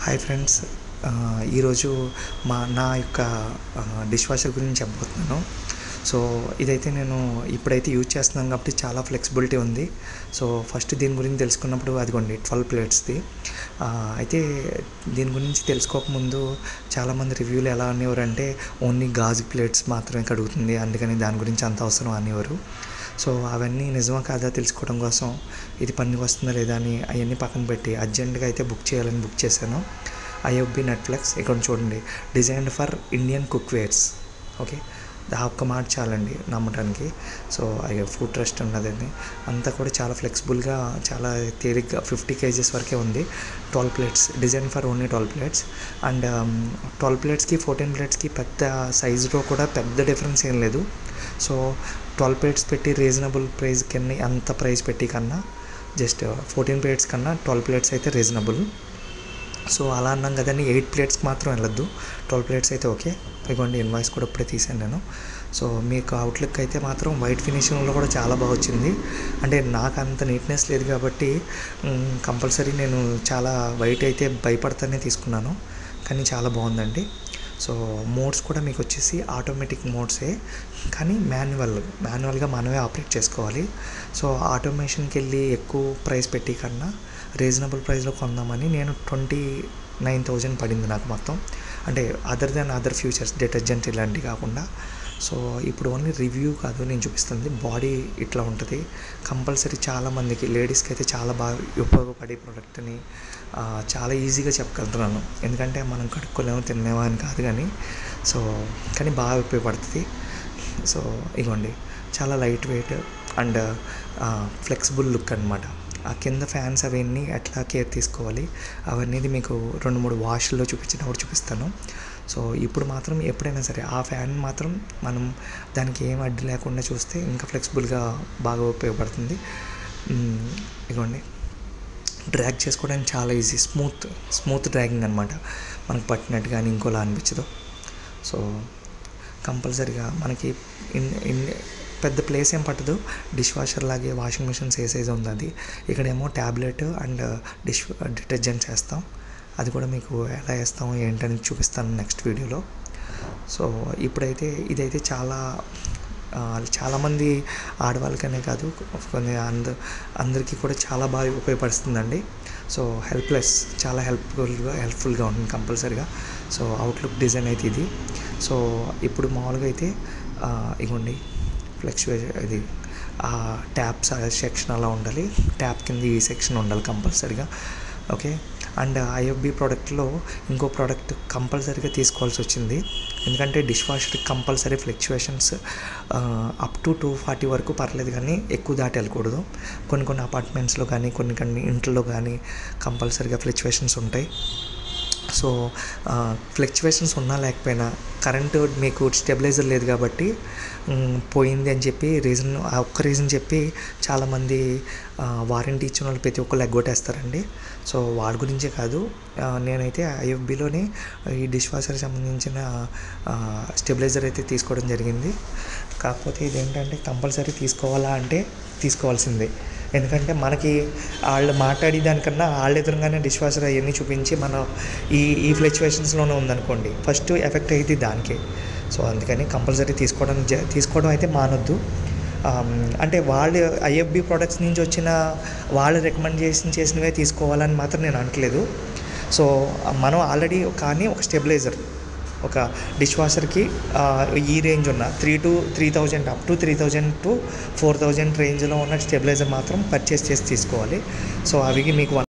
hi friends ఆ, ఈరోజు మా నా యొక్క డిష్ వాషర్ గురించి చెప్పబోతున్నాను సో ఇదైతే నేను ఇప్పుడైతే యూజ్ చేస్తున్నాను కాబట్టి చాలా ఫ్లెక్సిబిలిటీ ఉంది సో ఫస్ట్ దీని గురించి తెలుసుకున్నప్పుడు అదిగోండి ట్వెల్వ్ ప్లేట్స్ది ఆ, అయితే దీని గురించి తెలుసుకోకముందు చాలామంది రివ్యూలు ఎలా అనేవారంటే ఓన్లీ గాజు ప్లేట్స్ మాత్రమే కడుగుతుంది అందుకని దాని గురించి అంత అవసరం అనేవారు సో అవన్నీ నిజమా కాదా తెలుసుకోవడం కోసం ఇది పనికి వస్తుందా లేదా అని అవన్నీ పక్కన పెట్టి అర్జెంటుగా అయితే బుక్ చేయాలని బుక్ చేశాను ఐఎఫ్బి నెట్ఫ్లిక్స్ ఇక్కడ చూడండి designed for Indian cookwares okay ఆ ఒక్క మాట చాలండి నమ్మటానికి సో అయ్యో ఫుడ్ ట్రస్ట్ ఉన్నదండి అంతా కూడా చాలా ఫ్లెక్సిబుల్గా చాలా తేలిగ్గా ఫిఫ్టీ కేజీస్ వరకే ఉంది twelve plates design for only twelve plates and twelve ప్లేట్స్కి ఫోర్టీన్ ప్లేట్స్కి పెద్ద సైజులో కూడా పెద్ద డిఫరెన్స్ ఏం లేదు సో ట్వెల్వ్ ప్లేట్స్ పెట్టి రీజనబుల్ ప్రైస్ కింద అంత ప్రైస్ పెట్టి కన్నా జస్ట్ ఫోర్టీన్ ప్లేట్స్ కన్నా ట్వెల్వ్ ప్లేట్స్ అయితే రీజనబుల్ సో అలా అన్నాం కదండి ఎయిట్ ప్లేట్స్కి మాత్రం వెళ్ళొద్దు ట్వెల్వ్ ప్లేట్స్ అయితే ఓకే ఇదిగోండి ఇన్వాయిస్ కూడా ఇప్పుడే తీసాను నేను సో మీకు అవుట్లుక్ అయితే మాత్రం వైట్ ఫినిషింగ్లో కూడా చాలా బాగా వచ్చింది అంటే నాకు అంత నీట్నెస్ లేదు కాబట్టి కంపల్సరీ నేను చాలా వైట్ అయితే భయపడతానే తీసుకున్నాను కానీ చాలా బాగుందండి సో మోడ్స్ కూడా మీకు వచ్చేసి ఆటోమేటిక్ మోడ్సే కానీ మాన్యువల్ మాన్యువల్గా మనమే ఆపరేట్ చేసుకోవాలి సో ఆటోమేషన్కి వెళ్ళి ఎక్కువ ప్రైస్ పెట్టి కన్నా రీజనబుల్ ప్రైస్లో కొందామని నేను ట్వంటీ నైన్ థౌజండ్ పడింది నాకు మొత్తం అంటే other than other futures detergent ఇలాంటివి కాకుండా సో ఇప్పుడు ఓన్లీ రివ్యూ కాదు నేను చూపిస్తుంది బాడీ ఇట్లా ఉంటుంది కంపల్సరీ చాలామందికి లేడీస్కి అయితే చాలా బాగా ఉపయోగపడే ప్రోడక్ట్ అని ఆ, చాలా ఈజీగా చెప్పగలుగుతున్నాను ఎందుకంటే మనం కడుక్కోలేము తినలేము అని కాదు కానీ సో కానీ బాగా ఉపయోగపడుతుంది సో ఇగోండి చాలా light weight and flexible look అనమాట ఆ కింద ఫ్యాన్స్ అవన్నీ ఎట్లా కేర్ తీసుకోవాలి అవన్నీ మీకు రెండు మూడు వాష్లో చూపించినప్పుడు చూపిస్తాను సో ఇప్పుడు మాత్రం ఎప్పుడైనా సరే ఆ ఫ్యాన్ మాత్రం మనం దానికి ఏం అడ్డు లేకుండా చూస్తే ఇంకా ఫ్లెక్సిబుల్గా బాగా ఉపయోగపడుతుంది మ్, ఇదిగోండి డ్రాగ్ చేసుకోవడానికి చాలా ఈజీ స్మూత్ స్మూత్ డ్రాగింగ్ అనమాట మనకు పట్టినట్టు కానీ ఇంకోలా అనిపించదు సో కంపల్సరీగా మనకి ఇన్ ఇన్ పెద్ద ప్లేస్ ఏం పట్టదు డిష్ వాషర్ లాగే వాషింగ్ మిషన్స్ ఏ సైజ్ ఉంది అది ఇక్కడేమో ట్యాబ్లెట్ అండ్ డిష్ డిటర్జెంట్స్ వేస్తాం అది కూడా మీకు ఎలా వేస్తాం ఏంటని చూపిస్తాను నెక్స్ట్ వీడియోలో సో ఇప్పుడైతే ఇదైతే చాలా ఆ, చాలామంది ఆడవాళ్ళకనే కాదు కొన్ని అంద అందరికీ కూడా చాలా బాగా ఉపయోగపడుతుందండి సో హెల్ప్లెస్ చాలా హెల్ప్ఫుల్గా హెల్ప్ఫుల్గా ఉంటుంది కంపల్సరీగా సో అవుట్లుక్ డిజైన్ అయితే ఇది సో ఇప్పుడు మామూలుగా అయితే ఆ, ఇగోండి ఫ్లెక్చువే ఇది ఆ ట్యాప్స్ సెక్షన్ అలా ఉండాలి ట్యాప్ కింద ఈ సెక్షన్ ఉండాలి కంపల్సరీగా ఓకే అండ్ ఐఎఫ్బి ప్రోడక్ట్లో ఇంకో ప్రోడక్ట్ కంపల్సరీగా తీసుకోవాల్సి వచ్చింది ఎందుకంటే డిష్ వాషర్కి compulsory fluctuations up to two forty వరకు పర్లేదు కానీ ఎక్కువ దాటి వెళ్ళకూడదు కొన్ని కొన్ని అపార్ట్మెంట్స్లో కానీ కొన్ని కొన్ని ఇంట్లో కానీ కంపల్సరీగా ఫ్లక్చువేషన్స్ ఉంటాయి సో ఫ్లక్చువేషన్స్ ఉన్నా లేకపోయినా కరెంటు మీకు స్టెబిలైజర్ లేదు కాబట్టి మ్, పోయింది అని చెప్పి రీజన్ ఆ ఒక్క రీజన్ చెప్పి చాలామంది వారంటీ ఇచ్చిన వాళ్ళు ప్రతి ఒక్కరు ఎగ్గొట్టేస్తారండి సో వాడి గురించే కాదు ఆ, నేనైతే ఐఎఫ్బిలోనే ఈ డిష్ వాషర్కి సంబంధించిన స్టెబిలైజర్ అయితే తీసుకోవడం జరిగింది కాకపోతే ఇదేంటంటే కంపల్సరీ తీసుకోవాలా అంటే తీసుకోవాల్సిందే ఎందుకంటే మనకి వాళ్ళు మాట్లాడే దానికన్నా వాళ్ళ ఎదురుగానే డిష్ వాషర్ అవన్నీ చూపించి మనం ఈ ఈ ఫ్లక్చువేషన్స్లోనే ఉందనుకోండి ఫస్ట్ ఎఫెక్ట్ అయ్యింది దానికే సో అందుకని కంపల్సరీ తీసుకోవడం జ- తీసుకోవడం అయితే మానొద్దు ఆమ్, అంటే వాళ్ళు ఐఎఫ్బి ప్రొడక్ట్స్ నుంచి వచ్చిన వాళ్ళు రికమెండేషన్ చేసినవే తీసుకోవాలని మాత్రం నేను అనట్లేదు సో మనం ఆల్రెడీ కానీ ఒక స్టెబిలైజర్ ఒక డిష్ వాషర్కి ఆ, ఈ రేంజ్ ఉన్న three to three thousand up to three thousand to four thousand రేంజ్లో ఉన్న స్టెబిలైజర్ మాత్రం పర్చేస్ చేసి తీసుకోవాలి సో అవి మీకు